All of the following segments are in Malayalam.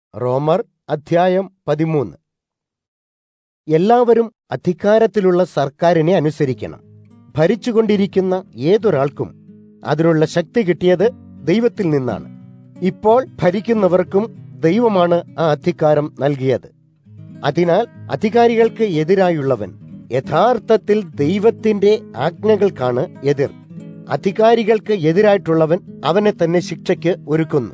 റോമർ അധ്യായം പതിമൂന്ന് എല്ലാവരും അധികാരത്തിലുള്ള സർക്കാരിനെ അനുസരിക്കണം ഭരിച്ചുകൊണ്ടിരിക്കുന്ന ഏതൊരാൾക്കും അതിനുള്ള ശക്തി കിട്ടിയത് ദൈവത്തിൽ നിന്നാണ് ഇപ്പോൾ ഭരിക്കുന്നവർക്കും ദൈവമാണ് ആ അധികാരം നൽകിയത് അതിനാൽ അധികാരികൾക്ക് എതിരായുള്ളവൻ യഥാർത്ഥത്തിൽ ദൈവത്തിന്റെ ആജ്ഞകൾക്കാണ് എതിർ അധികാരികൾക്ക് എതിരായിട്ടുള്ളവൻ അവനെ തന്നെ ശിക്ഷയ്ക്ക് ഒരുക്കുന്നു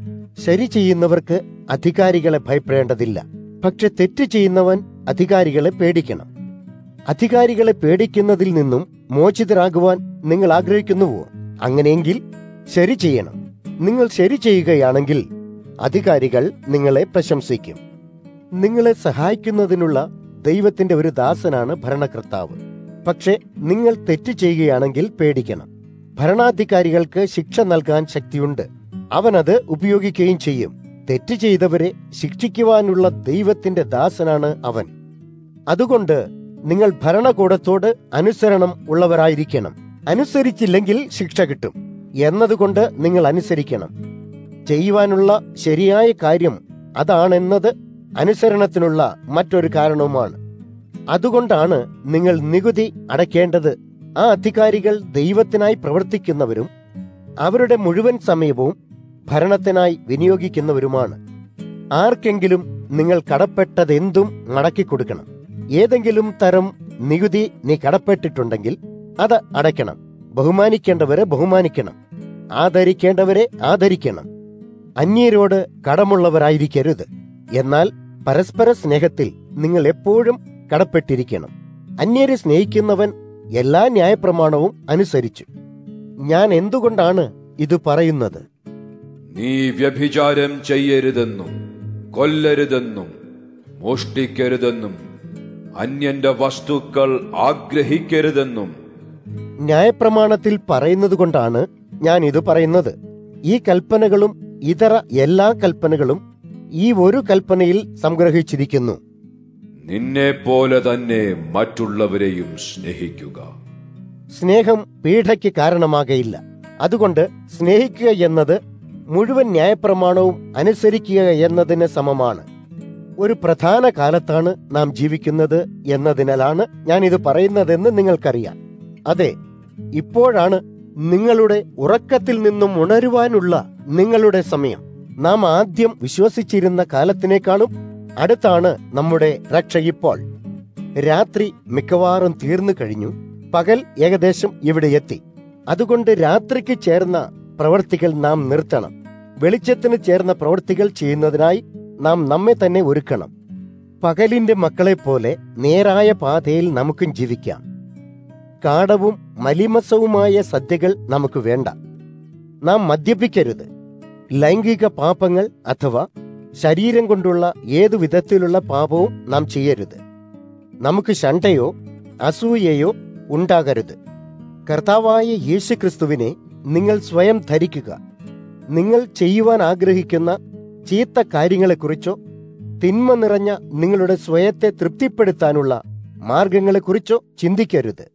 ശരി ചെയ്യുന്നവർക്ക് അധികാരികളെ ഭയപ്പെടേണ്ടതില്ല പക്ഷെ തെറ്റ് ചെയ്യുന്നവൻ അധികാരികളെ പേടിക്കണം അധികാരികളെ പേടിക്കുന്നതിൽ നിന്നും മോചിതരാകുവാൻ നിങ്ങൾ ആഗ്രഹിക്കുന്നുവോ അങ്ങനെയെങ്കിൽ ശരി ചെയ്യണം നിങ്ങൾ ശരി ചെയ്യുകയാണെങ്കിൽ അധികാരികൾ നിങ്ങളെ പ്രശംസിക്കും നിങ്ങളെ സഹായിക്കുന്നതിനുള്ള ദൈവത്തിന്റെ ഒരു ദാസനാണ് ഭരണകർത്താവ് പക്ഷെ നിങ്ങൾ തെറ്റ് ചെയ്യുകയാണെങ്കിൽ പേടിക്കണം ഭരണാധികാരികൾക്ക് ശിക്ഷ നൽകാൻ ശക്തിയുണ്ട് അവനത് ഉപയോഗിക്കുകയും ചെയ്യും തെറ്റ് ചെയ്തവരെ ശിക്ഷിക്കുവാനുള്ള ദൈവത്തിന്റെ ദാസനാണ് അവൻ അതുകൊണ്ട് നിങ്ങൾ ഭരണകൂടത്തോട് അനുസരണം ഉള്ളവരായിരിക്കണം അനുസരിച്ചില്ലെങ്കിൽ ശിക്ഷ കിട്ടും എന്നതുകൊണ്ട് നിങ്ങൾ അനുസരിക്കണം ചെയ്യുവാനുള്ള ശരിയായ കാര്യം അതാണെന്നത് അനുസരണത്തിനുള്ള മറ്റൊരു കാരണവുമാണ് അതുകൊണ്ടാണ് നിങ്ങൾ നികുതി അടയ്ക്കേണ്ടത് ആ അധികാരികൾ ദൈവത്തിനായി പ്രവർത്തിക്കുന്നവരും അവരുടെ മുഴുവൻ സമയവും ഭരണത്തിനായി വിനിയോഗിക്കുന്നവരുമാണ് ആർക്കെങ്കിലും നിങ്ങൾ കടപ്പെട്ടതെന്തും മടക്കിക്കൊടുക്കണം ഏതെങ്കിലും തരം നികുതി നീ കടപ്പെട്ടിട്ടുണ്ടെങ്കിൽ അത് അടയ്ക്കണം ബഹുമാനിക്കേണ്ടവരെ ബഹുമാനിക്കണം ആദരിക്കേണ്ടവരെ ആദരിക്കണം അന്യരോട് കടമുള്ളവരായിരിക്കരുത് എന്നാൽ പരസ്പര സ്നേഹത്തിൽ നിങ്ങൾ എപ്പോഴും കടപ്പെട്ടിരിക്കണം അന്യരെ സ്നേഹിക്കുന്നവൻ എല്ലാ ന്യായപ്രമാണവും അനുസരിച്ചു ഞാൻ എന്തുകൊണ്ടാണ് ഇത് പറയുന്നത് നീ വ്യഭിചാരം ചെയ്യരുതെന്നും കൊല്ലരുതെന്നും മോഷ്ടിക്കരുതെന്നും അന്യന്റെ വസ്തുക്കൾ ആഗ്രഹിക്കരുതെന്നും ന്യായപ്രമാണത്തിൽ പറയുന്നത് കൊണ്ടാണ് ഞാൻ ഇത് പറയുന്നത് ഈ കൽപ്പനകളും ഇതര എല്ലാ കൽപ്പനകളും ഈ ഒരു കൽപ്പനയിൽ സംഗ്രഹിച്ചിരിക്കുന്നു നിന്നെ പോലെ തന്നെ മറ്റുള്ളവരെയും സ്നേഹിക്കുക സ്നേഹം പീഡയ്ക്ക് കാരണമാകയില്ല അതുകൊണ്ട് സ്നേഹിക്കുക എന്നത് മുഴുവൻ ന്യായപ്രമാണവും അനുസരിക്കുക എന്നതിന് സമമാണ് ഒരു പ്രധാന കാലത്താണ് നാം ജീവിക്കുന്നത് എന്നതിനാലാണ് ഞാൻ ഇത് പറയുന്നതെന്ന് നിങ്ങൾക്കറിയാം അതെ ഇപ്പോഴാണ് നിങ്ങളുടെ ഉറക്കത്തിൽ നിന്നും ഉണരുവാനുള്ള നിങ്ങളുടെ സമയം നാം ആദ്യം വിശ്വസിച്ചിരുന്ന കാലത്തിനേക്കാളും അടുത്താണ് നമ്മുടെ രക്ഷ ഇപ്പോൾ രാത്രി മിക്കവാറും തീർന്നു കഴിഞ്ഞു പകൽ ഏകദേശം ഇവിടെ എത്തി അതുകൊണ്ട് രാത്രിക്ക് ചേർന്ന പ്രവൃത്തികൾ നാം നിർത്തണം വെളിച്ചത്തിന് ചേർന്ന പ്രവൃത്തികൾ ചെയ്യുന്നതിനായി നാം നമ്മെ തന്നെ ഒരുക്കണം പകലിന്റെ മക്കളെപ്പോലെ നേരായ പാതയിൽ നമുക്കും ജീവിക്കാം കാടവും മലിമസവുമായ സദ്യകൾ നമുക്ക് വേണ്ട നാം മദ്യപിക്കരുത് ലൈംഗിക പാപങ്ങൾ അഥവാ ശരീരം കൊണ്ടുള്ള ഏതു വിധത്തിലുള്ള പാപവും നാം ചെയ്യരുത് നമുക്ക് ശണ്ടയോ അസൂയയോ ഉണ്ടാകരുത് കർത്താവായ യേശുക്രിസ്തുവിനെ നിങ്ങൾ സ്വയം ധരിക്കുക നിങ്ങൾ ചെയ്യുവാൻ ആഗ്രഹിക്കുന്ന ചീത്ത കാര്യങ്ങളെക്കുറിച്ചോ തിന്മ നിറഞ്ഞ നിങ്ങളുടെ സ്വയത്തെ തൃപ്തിപ്പെടുത്താനുള്ള മാർഗങ്ങളെക്കുറിച്ചോ ചിന്തിക്കരുത്